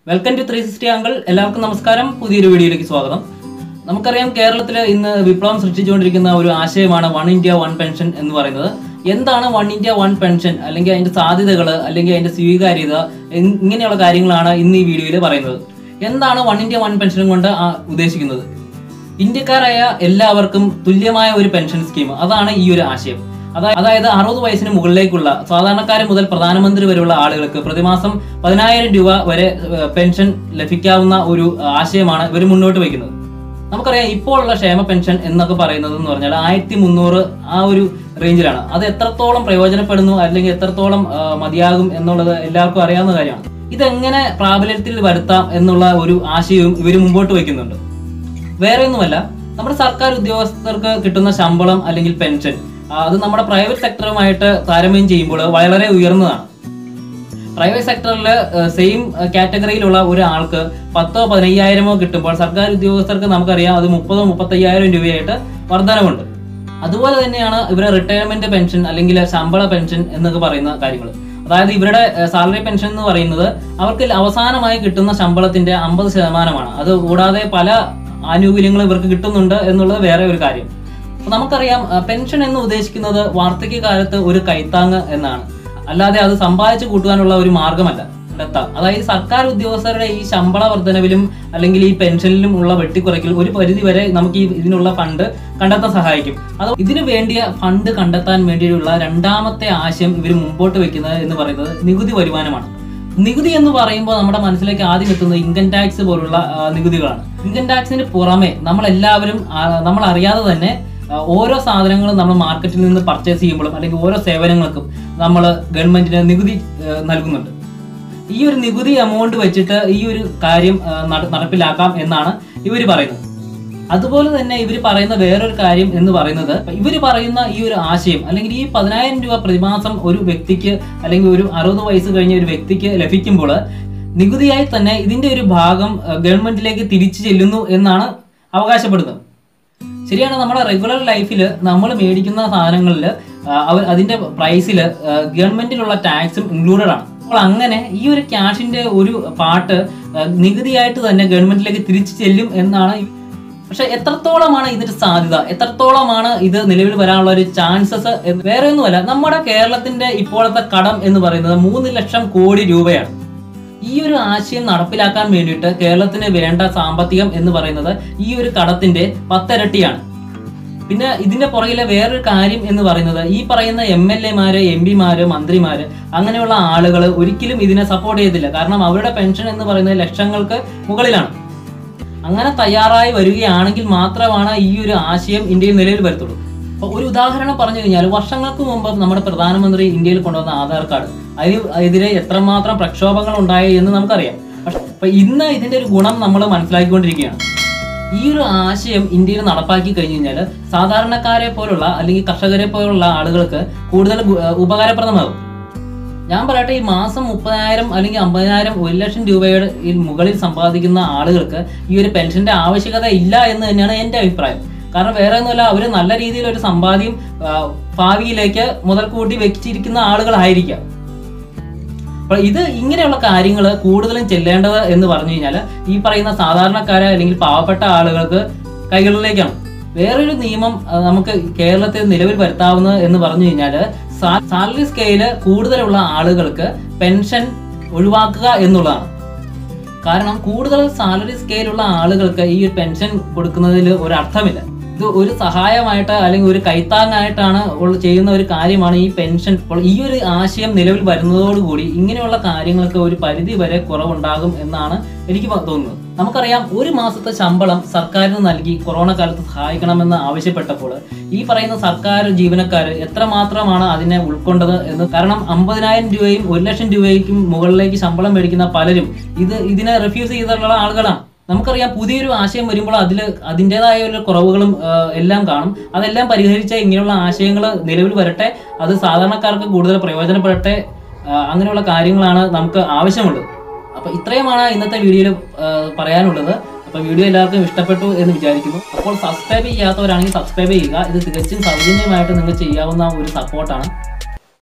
welcome to three sixty angle എല്ലാവർക്കും നമസ്കാരം പുതിയൊരു വീഡിയോയിലേക്ക് സ്വാഗതം നമുക്കറിയാം കേരളത്തിൽ ഇന്ന് വിപ്ലവം സൃഷ്ടിച്ചുകൊണ്ടിരിക്കുന്ന ഒരു ആശയമാണ് വൺ ഇന്ത്യ വൺ പെൻഷൻ എന്ന് പറയുന്നത് എന്താണ് വൺ ഇന്ത്യ വൺ പെൻഷൻ അല്ലെങ്കിൽ അതിന്റെ സാധ്യതകൾ അല്ലെങ്കിൽ അതിന്റെ സ്വീകാര്യത എൻ- ഇങ്ങനെയുള്ള കാര്യങ്ങളാണ് ഇന്ന് ഈ വീഡിയോയിൽ പറയുന്നത് എന്താണ് വൺ ഇന്ത്യ വൺ പെൻഷനും കൊണ്ട് ആ ഉദ്ദേശിക്കുന്നത് ഇന്ത്യക്കാരായ എല്ലാവർക്കും തുല്യമായ ഒരു പെൻഷൻ സ്കീം അതാണ് ഈ ഒരു ആശയം അതാ- അതായത് അറുപത് വയസ്സിന് മുകളിലേക്കുള്ള സാധാരണക്കാരൻ മുതൽ പ്രധാനമന്ത്രി വരെയുള്ള ആളുകൾക്ക് പ്രതിമാസം പതിനായിരം രൂപ വരെ ഏഹ്, പെൻഷൻ ലഭിക്കാവുന്ന ഒരു ആശയമാണ് ഇവർ മുന്നോട്ട് വയ്ക്കുന്നത് നമുക്കറിയാം ഇപ്പോൾ ഉള്ള ക്ഷേമ പെൻഷൻ എന്നൊക്കെ പറയുന്നത് എന്ന് പറഞ്ഞാൽ ആയിരത്തി മുന്നൂറ് ആ ഒരു റേഞ്ചിലാണ് അത് എത്രത്തോളം പ്രയോജനപ്പെടുന്നു അല്ലെങ്കിൽ എത്രത്തോളം ആ, മതിയാകും എന്നുള്ളത് എല്ലാവർക്കും അറിയാവുന്ന കാര്യമാണ് ഇതെങ്ങനെ പ്രാബല്യത്തിൽ വരുത്താം എന്നുള്ള ഒരു ആശയവും ഇവർ മുമ്പോട്ട് വയ്ക്കുന്നുണ്ട് വേറെ ഒന്നുമല്ല നമ്മുടെ സർക്കാർ ഉദ്യോഗസ്ഥർക്ക് കിട്ടുന്ന ശമ്പളം അല്ലെങ്കിൽ പെൻഷൻ ആ, അത് നമ്മുടെ പ്രൈവറ്റ് സെക്ടറുമായിട്ട് താരതമ്യം ചെയ്യുമ്പോൾ വളരെ ഉയർന്നതാണ് പ്രൈവറ്റ് സെക്ടറിൽ സെയിം കാറ്റഗറിയിലുള്ള ഒരാൾക്ക് പത്തോ പതിനയ്യായിരമോ കിട്ടുമ്പോൾ സർക്കാർ ഉദ്യോഗസ്ഥർക്ക് നമുക്കറിയാം അത് മുപ്പതോ മുപ്പത്തയ്യായിരം രൂപയായിട്ട് വർധനവുണ്ട് അതുപോലെ തന്നെയാണ് ഇവരെ റിട്ടയർമെന്റ് പെൻഷൻ അല്ലെങ്കിൽ ശമ്പള പെൻഷൻ എന്നൊക്കെ പറയുന്ന കാര്യങ്ങൾ അതായത് ഇവരുടെ സാലറി പെൻഷൻ എന്ന് പറയുന്നത് അവർക്ക് അവസാനമായി കിട്ടുന്ന ശമ്പളത്തിന്റെ അമ്പത് ശതമാനമാണ് അത് കൂടാതെ പല ആനുകൂല്യങ്ങളും ഇവർക്ക് കിട്ടുന്നുണ്ട് എന്നുള്ളത് വേറെ ഒരു കാര്യം അപ്പൊ നമുക്കറിയാം അഹ് പെൻഷൻ എന്ന് ഉദ്ദേശിക്കുന്നത് വാർദ്ധക്യ കാലത്ത് ഒരു കൈത്താങ് എന്നാണ് അല്ലാതെ അത് സമ്പാദിച്ചു കൂട്ടുവാനുള്ള ഒരു മാർഗമല്ല കണ്ടെത്താം അതായത് സർക്കാർ ഉദ്യോഗസ്ഥരുടെ ഈ ശമ്പള വർധനവിലും അല്ലെങ്കിൽ ഈ പെൻഷനിലും ഉള്ള വെട്ടിക്കുറയ്ക്കൽ ഒരു പരിധി വരെ നമുക്ക് ഈ ഇതിനുള്ള ഫണ്ട് കണ്ടെത്താൻ സഹായിക്കും അത് ഇതിനു വേണ്ടിയ ഫണ്ട് കണ്ടെത്താൻ വേണ്ടിയുള്ള രണ്ടാമത്തെ ആശയം ഇവർ മുമ്പോട്ട് വെക്കുന്നത് എന്ന് പറയുന്നത് നികുതി വരുമാനമാണ് നികുതി എന്ന് പറയുമ്പോൾ നമ്മുടെ മനസ്സിലേക്ക് ആദ്യം എത്തുന്നത് ഇൻകം ടാക്സ് പോലുള്ള ആ, നികുതികളാണ് ഇൻകം ടാക്സിന് പുറമെ നമ്മൾ എല്ലാവരും നമ്മൾ അറിയാതെ തന്നെ ആ, ഓരോ സാധനങ്ങളും നമ്മൾ മാർക്കറ്റിൽ നിന്ന് പർച്ചേസ് ചെയ്യുമ്പോഴും അല്ലെങ്കിൽ ഓരോ സേവനങ്ങൾക്കും നമ്മൾ ഗവൺമെന്റിന് നികുതി ആ, നൽകുന്നുണ്ട് ഈ ഒരു നികുതി എമൗണ്ട് വെച്ചിട്ട് ഈ ഒരു കാര്യം ആ, നട- നടപ്പിലാക്കാം എന്നാണ് ഇവർ പറയുന്നത് അതുപോലെ തന്നെ ഇവർ പറയുന്ന വേറൊരു കാര്യം എന്ന് പറയുന്നത് ഇവർ പറയുന്ന ഈ ഒരു ആശയം അല്ലെങ്കിൽ ഈ പതിനായിരം രൂപ പ്രതിമാസം ഒരു വ്യക്തിക്ക് അല്ലെങ്കിൽ ഒരു അറുപത് വയസ്സ് കഴിഞ്ഞ ഒരു വ്യക്തിക്ക് ലഭിക്കുമ്പോൾ നികുതിയായി തന്നെ ഇതിന്റെ ഒരു ഭാഗം ആ, ഗവൺമെന്റിലേക്ക് തിരിച്ചു ചെല്ലുന്നു എന്നാണ് അവകാശപ്പെടുന്നത് ശരിയാണ് നമ്മുടെ റെഗുലർ ലൈഫിൽ നമ്മൾ മേടിക്കുന്ന സാധനങ്ങളിൽ അവർ അതിന്റെ പ്രൈസിൽ ഗവൺമെന്റിലുള്ള ടാക്സും ഇൻക്ലൂഡഡ് ആണ് അപ്പോൾ അങ്ങനെ ഈ ഒരു ക്യാഷിന്റെ ഒരു പാർട്ട് ആ, നികുതിയായിട്ട് തന്നെ ഗവൺമെന്റിലേക്ക് തിരിച്ചു ചെല്ലും എന്നാണ് ഈ- പക്ഷെ എത്രത്തോളമാണ് ഇതിന്റെ സാധ്യത എത്രത്തോളമാണ് ഇത് നിലവിൽ വരാനുള്ള ഒരു ചാൻസസ് വേറെ ഒന്നുമല്ല നമ്മുടെ കേരളത്തിന്റെ ഇപ്പോഴത്തെ കടം എന്ന് പറയുന്നത് മൂന്ന് ലക്ഷം കോടി രൂപയാണ് ഈ ഒരു ആശയം നടപ്പിലാക്കാൻ വേണ്ടിയിട്ട് കേരളത്തിന് വേണ്ട സാമ്പത്തികം എന്ന് പറയുന്നത് ഈ ഒരു കടത്തിന്റെ പത്തിരട്ടിയാണ് പിന്നെ ഇതിന്റെ പുറകിലെ വേറൊരു കാര്യം എന്ന് പറയുന്നത് ഈ പറയുന്ന എം എൽ എമാര് എം പിമാര് മന്ത്രിമാര് അങ്ങനെയുള്ള ആളുകൾ ഒരിക്കലും ഇതിനെ സപ്പോർട്ട് ചെയ്തില്ല കാരണം അവരുടെ പെൻഷൻ എന്ന് പറയുന്നത് ലക്ഷങ്ങൾക്ക് മുകളിലാണ് അങ്ങനെ തയ്യാറായി വരികയാണെങ്കിൽ മാത്രമാണ് ഈ ഒരു ആശയം ഇന്ത്യയിൽ നിലവിൽ വരത്തുള്ളൂ അപ്പൊ ഒരു ഉദാഹരണം പറഞ്ഞു കഴിഞ്ഞാൽ വർഷങ്ങൾക്ക് മുമ്പ് നമ്മുടെ പ്രധാനമന്ത്രി ഇന്ത്യയിൽ കൊണ്ടുവന്ന ആധാർ കാർഡ് അതിന് എതിരെ എത്രമാത്രം പ്രക്ഷോഭങ്ങൾ ഉണ്ടായി എന്ന് നമുക്കറിയാം പക്ഷെ അപ്പൊ ഇന്ന് ഇതിന്റെ ഒരു ഗുണം നമ്മൾ മനസ്സിലാക്കിക്കൊണ്ടിരിക്കുകയാണ് ഈ ഒരു ആശയം ഇന്ത്യയിൽ നടപ്പാക്കി കഴിഞ്ഞു കഴിഞ്ഞാൽ സാധാരണക്കാരെ പോലുള്ള അല്ലെങ്കിൽ കർഷകരെ പോലുള്ള ആളുകൾക്ക് കൂടുതൽ ഗു- ഏർ ഉപകാരപ്രദമാകും ഞാൻ പറയട്ടെ ഈ മാസം മുപ്പതിനായിരം അല്ലെങ്കിൽ അമ്പതിനായിരം ഒരു ലക്ഷം രൂപയുടെ ഈ മുകളിൽ സമ്പാദിക്കുന്ന ആളുകൾക്ക് ഈ ഒരു പെൻഷന്റെ ആവശ്യകത ഇല്ല എന്ന് തന്നെയാണ് എൻ്റെ അഭിപ്രായം കാരണം വേറെ ഒന്നുമല്ല അവർ നല്ല രീതിയിൽ ഒരു സമ്പാദ്യം ആ, ഭാവിയിലേക്ക് മുതൽക്കൂട്ടി വെച്ചിരിക്കുന്ന ആളുകളായിരിക്കാം അപ്പോൾ ഇത് ഇങ്ങനെയുള്ള കാര്യങ്ങൾ കൂടുതലും ചെല്ലേണ്ടത് എന്ന് പറഞ്ഞു കഴിഞ്ഞാൽ ഈ പറയുന്ന സാധാരണക്കാരെ അല്ലെങ്കിൽ പാവപ്പെട്ട ആളുകൾക്ക് കൈകളിലേക്കാണ് വേറൊരു നിയമം ആ, നമുക്ക് കേരളത്തിൽ നിലവിൽ വരുത്താവുന്നത് എന്ന് പറഞ്ഞു കഴിഞ്ഞാൽ സാലറി സ്കെയില് കൂടുതലുള്ള ആളുകൾക്ക് പെൻഷൻ ഒഴിവാക്കുക എന്നുള്ളതാണ് കാരണം കൂടുതൽ സാലറി സ്കെയിലുള്ള ആളുകൾക്ക് ഈ ഒരു പെൻഷൻ കൊടുക്കുന്നതിൽ ഒരു അർത്ഥമില്ല ഇത് ഒരു സഹായമായിട്ട് അല്ലെങ്കിൽ ഒരു കൈത്താങ്ങായിട്ടാണ് ഉള്ള- ചെയ്യുന്ന ഒരു കാര്യമാണ് ഈ പെൻഷൻ അപ്പോൾ ഈ ഒരു ആശയം നിലവിൽ വരുന്നതോടുകൂടി ഇങ്ങനെയുള്ള കാര്യങ്ങൾക്ക് ഒരു പരിധി വരെ കുറവുണ്ടാകും എന്നാണ് എനിക്ക് പ- തോന്നുന്നത് നമുക്കറിയാം ഒരു മാസത്തെ ശമ്പളം സർക്കാരിന് നൽകി കൊറോണ കാലത്ത് സഹായിക്കണമെന്ന് ആവശ്യപ്പെട്ടപ്പോൾ ഈ പറയുന്ന സർക്കാർ ജീവനക്കാർ എത്രമാത്രമാണ് അതിനെ ഉൾക്കൊണ്ടത് എന്ന് കാരണം അമ്പതിനായിരം രൂപയും ഒരു ലക്ഷം രൂപയ്ക്കും മുകളിലേക്ക് ശമ്പളം മേടിക്കുന്ന പലരും ഇത് ഇതിനെ റിഫ്യൂസ് ചെയ്തിട്ടുള്ള ആളുകളാണ് നമുക്കറിയാം പുതിയൊരു ആശയം വരുമ്പോൾ അതിൽ അതിൻ്റെതായ ഒരു കുറവുകളും ആ, എല്ലാം കാണും അതെല്ലാം പരിഹരിച്ച ഇങ്ങനെയുള്ള ആശയങ്ങൾ നിലവിൽ വരട്ടെ അത് സാധാരണക്കാർക്ക് കൂടുതൽ പ്രയോജനപ്പെടട്ടെ ആ, അങ്ങനെയുള്ള കാര്യങ്ങളാണ് നമുക്ക് ആവശ്യമുള്ളത് അപ്പോൾ ഇത്രയുമാണ് ഇന്നത്തെ വീഡിയോയിൽ പറയാനുള്ളത് അപ്പോൾ വീഡിയോ എല്ലാവർക്കും ഇഷ്ടപ്പെട്ടു എന്ന് വിചാരിക്കുന്നു അപ്പോൾ സബ്സ്ക്രൈബ് ചെയ്യാത്തവരാണെങ്കിൽ സബ്സ്ക്രൈബ് ചെയ്യുക ഇത് തികച്ചും സൗജന്യമായിട്ട് നിങ്ങൾക്ക് ചെയ്യാവുന്ന ഒരു സപ്പോർട്ടാണ്